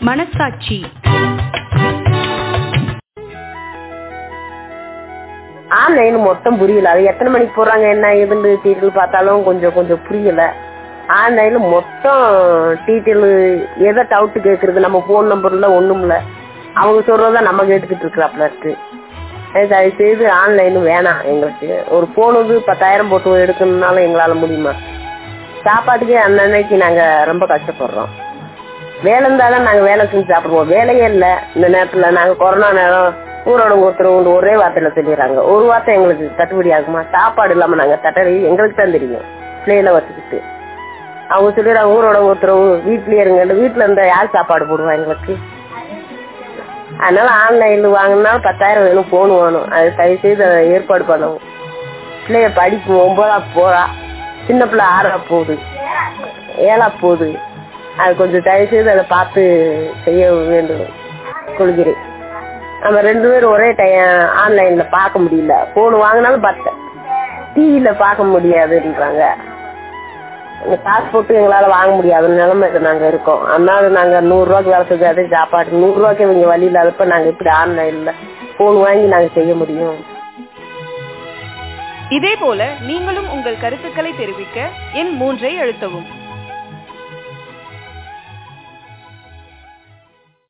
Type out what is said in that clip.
மனசாட்சி ஆன்லைன் மொத்தம் புரியல அது எத்தனை மணிக்கு போடுறாங்க என்ன ஏதுன்னு டீட்டெயில் பார்த்தாலும் கொஞ்சம் கொஞ்சம் புரியல ஆன்லைன்ல மொத்தம் டீட்டெயில் எதை டவுட் கேட்கறது நம்ம ஃபோன் நம்பர்ல ஒண்ணும் இல்ல அவங்க சொல்றத நம்ம கேட்டுக்கிட்டு இருக்கிறாப்ல இருக்கு அது தயவு செய்து ஆன்லைன் வேணாம் எங்களுக்கு ஒரு போனுக்கு பத்தாயிரம் போட்டு எடுக்கணும்னாலும் எங்களால முடியுமா சாப்பாட்டுக்கே அன்னன்னைக்கு நாங்க ரொம்ப கஷ்டப்படுறோம் வேலை இருந்தாலும் நாங்க வேலை செஞ்சு சாப்பிடுவோம் வேலையே இல்ல இந்த நேரத்துல நாங்க கொரோனா நேரம் ஊரடங்கு ஒருத்தரவங்க ஒரே வார்த்தையில சொல்லிடுறாங்க ஒரு வார்த்தை எங்களுக்கு கட்டுப்படி ஆகுமா சாப்பாடு இல்லாம நாங்க தட்டடி எங்களுக்கு தான் தெரியும் பிள்ளையில வச்சுக்கிட்டு அவங்க சொல்லிடுறாங்க ஊரடங்கு உத்தரவு வீட்லயே இருங்க வீட்டுல இருந்தா யார் சாப்பாடு போடுவா எங்களுக்கு அதனால ஆன்லைன்ல வாங்கினாலும் பத்தாயிரம் வேணும் போன் வேணும் அது தயவு செய்து அதை ஏற்பாடு பண்ணவும் பிள்ளைய படிப்பு ஒன்பதா போறா சின்ன பிள்ளை ஆறா போகுது ஏழா போகுது அது கொஞ்சம் தயவு செய்து அதை பார்த்து செய்ய வேண்டும் கொள்கிறேன் நம்ம ரெண்டு பேரும் ஒரே டைம் ஆன்லைன்ல பார்க்க முடியல போன் வாங்கினாலும் பார்த்தேன் டிவியில பார்க்க முடியாதுன்றாங்க இந்த காசு போட்டு எங்களால வாங்க முடியாத நிலைமைக்கு நாங்க இருக்கோம் அதனால நாங்க நூறு ரூபாய்க்கு வேலை செஞ்சு அதே சாப்பாடு நூறு ரூபாய்க்கு இவங்க வழி இல்லாதப்ப நாங்க இப்படி ஆன்லைன்ல போன் வாங்கி நாங்க செய்ய முடியும் இதே போல நீங்களும் உங்கள் கருத்துக்களை தெரிவிக்க எண் மூன்றை அழுத்தவும்